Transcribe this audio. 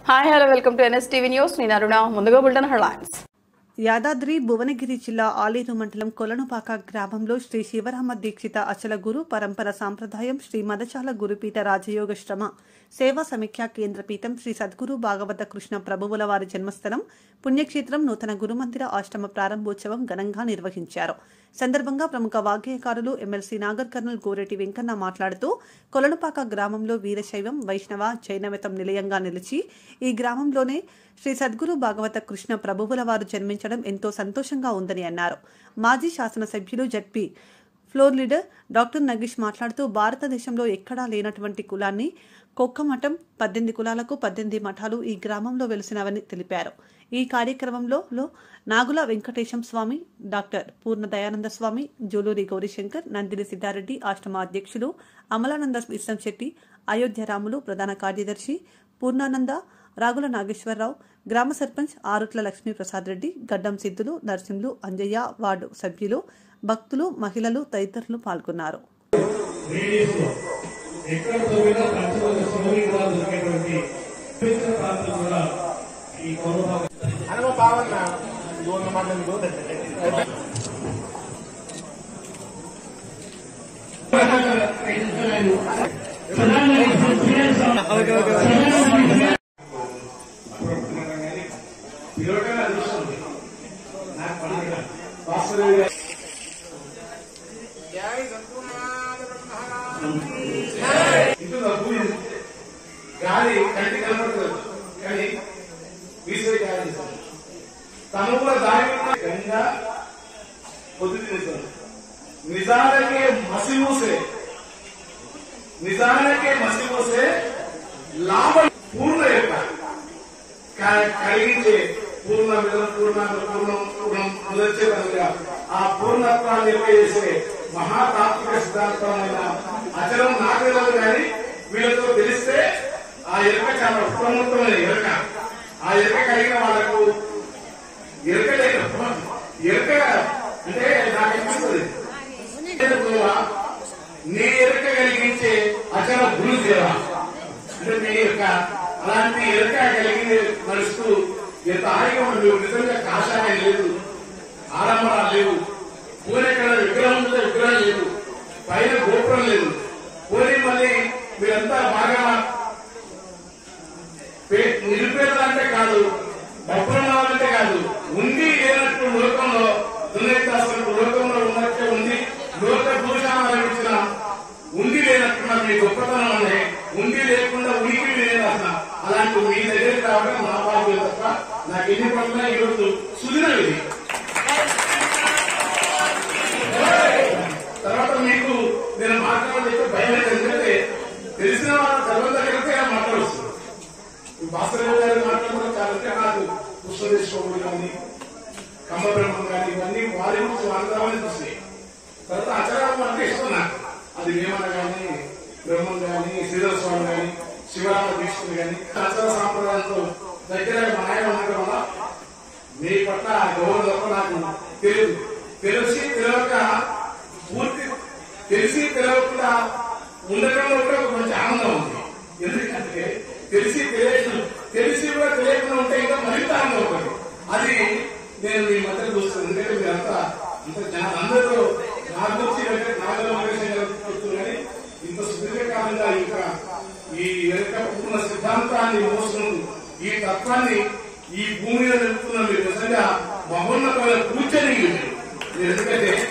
Hi hello welcome to N S TV news నేను అరుణ ముందుగా బుల్టన్ headlines Yadadri Bhuvanagiri జిల్లా ఆలేరు మండలం కొలనుపాక గ్రామంలో శ్రీ శివరామ దీక్షిత అచల గురు పరంపర సాంప్రదాయం శ్రీ మదచాల గురుపీఠ రాజయోగ శ్రమ సేవా సమీక్షా కేంద్ర పీఠం శ్రీ సద్గురు భాగవత కృష్ణ ప్రభువుల వారి జన్మస్థలం పుణ్యక్షేత్రం నూతన గురుమందిర ఆశ్రమ ప్రారంభోత్సవం ఘనంగా నిర్వహించారు సందర్భంగా ప్రముఖ వాగ్గేయకారులు ఎమ్మెల్సీ నాగర్ కర్నల్ గోరెటి వెంకన్న మాట్లాడుతూ కొలనుపాక గ్రామంలో వీరశైవం వైష్ణవ జైనమతం నిలయంగా నిలిచి ఈ గ్రామంలోనే శ్రీ సద్గురు భాగవత కృష్ణ ప్రభువుల వారు జన్మించడం ఎంతో సంతోషంగా ఉందని అన్నారు మాజీ శాసనసభ్యులు ZP floor leader doctor Nagesh మాట్లాడుతూ భారతదేశంలో ఎక్కడా లేనటువంటి కులాన్ని కుక్క మఠం పద్దెనిమిది కులాలకు పద్దెనిమిది మఠాలు ఈ గ్రామంలో వెలిసినవని తెలిపారు ఈ కార్యక్రమంలో లో నాగుల వెంకటేశం స్వామి డాక్టర్ పూర్ణ దయానంద స్వామి జూలూరి గౌరీశంకర్ నందిని సిద్ధారెడ్డి ఆశ్రమ అధ్యక్షులు అమలానంద ఇస్సం శెట్టి అయోధ్య రాములు ప్రధాన కార్యదర్శి పూర్ణానంద రాగుల నాగేశ్వరరావు గ్రామ సర్పంచ్ ఆరుట్ల లక్ష్మీప్రసాద్ రెడ్డి గడ్డం సిద్ధులు నర్సింహులు అంజయ్య వార్డు సభ్యులు భక్తులు మహిళలు తదితరులు పాల్గొన్నారు రేడియోస్లో ఎక్కడ దొరికినా పంచమైన స్టోరీ కూడా దొరికేటువంటి విభిన్న ప్రాంతాలు కూడా ఈ కరోనా అనగా బావన్న దూరం మాటలు పిలవటమే అదృష్టం నాకు పండుగ వాస్తవం ఇంట్లో డబ్బు గాలి కంటి కనపడుతుంది కానీ వీసే గాలి తను కూడా దాని ఉన్న గంగా పొద్దుతినేస్తాడు నిజాలకే మసి మూసే నిజాలకే మసి మూసే లాభం పూర్ణ యొక్క క- కలిగించే పూర్ణ విధం పూర్ణ పూర్ణం పూర్ణం మొదలచ్చే విధంగా ఆ పూర్ణత్వాన్ని చేసే మహాతాత్విక సిద్ధాంతమైన అచలం నాకు తెలియదు కానీ వీళ్ళతో తెలిస్తే ఆ ఎరుక చాలా ఉత్తమోత్తమైన ఎరుక ఆ ఎరుక కలిగిన వాళ్ళకు ఎరుక లేక ఎరుక అంటే నాకు అనిపిస్తుంది నీ ఎరుక కలిగించే అచల గురు సేవ అంటే మీ యొక్క అలాంటి ఎరుక కలిగి నడుస్తూ ఎంత హాయిగా ఉంది నిజంగా కాషాయం లేదు ఆడంబరాలు లేవు పూరెక్కడ విగ్రహం ఉంటే విగ్రహం లేదు పైన గోపురం లేదు పోనీ మళ్ళీ మీరంతా బాగా పే- నిరుపేదలంటే కాదు డబ్బులున్నారంటే కాదు ఉంది లేనట్టు లోకంలో దున్నెత్తాల్సినట్టు లోకంలో ఉన్నట్టే ఉంది లోక భూషాలు ఇచ్చిన ఉంది లేనట్టున్న మీ గొప్పతనం ఉంది ఉంది లేకుండా ఉనికి లేదు అసలు అలాంటి మీ దగ్గరికి రావడం నా బాధ్యత తప్ప నాకు ఎన్ని పట్ల ఈరోజు సుదినం ఇది తర్వాత మీకు నేను మాట్లాడాలంటే భయం లేదు. ఎందుకంటే తెలిసిన వాళ్ళ తర్వాత దగ్గరికి మాట్లాడవచ్చు భాస్కర్ గారు మాట్లాడడం చాలా నాకు పుష్పదేశ్వరుడు కానీ కమ్మ బ్రహ్మం కానీ ఇవన్నీ వారి నుంచి వాడదామని చూస్తాయి తర్వాత ఆచారం అంటే ఇష్టం నాకు అది వేమన కానీ బ్రహ్మం కానీ శ్రీధర స్వామి కానీ శివరామ దీక్షలు కానీ ఆచార సాంప్రదాయంతో దగ్గర మా ఆయన ఉండడం వల్ల మీ పట్ల ఆ గౌరవం తప్ప నాకు తెలియదు తెలిసి తెలియక పూర్తి తెలిసి తెలియకుండా ఉండటంలో కూడా ఒక మంచి ఆనందం ఉంది ఎందుకంటే తెలిసి తెలియదు తెలిసి కూడా తెలియకుండా ఉంటే ఇంకా మరింత ఆనందం ఉంటుంది అది నేను మీ మధ్య చూస్తాను ఎందుకంటే మీరంతా అంత జన- అందరూ నా గురించి అంటే నాగల చెప్తుంది కానీ ఇంత సుదీర్ఘకాలంగా ఇంకా ఈ వెనుక ఉన్న సిద్ధాంతాన్ని మోసుకుంటూ ఈ తత్వాన్ని ఈ భూమి మీద నిలుపుతున్న మీరు నిజంగా మహోన్నతమైన పూజని మీరు ఎందుకంటే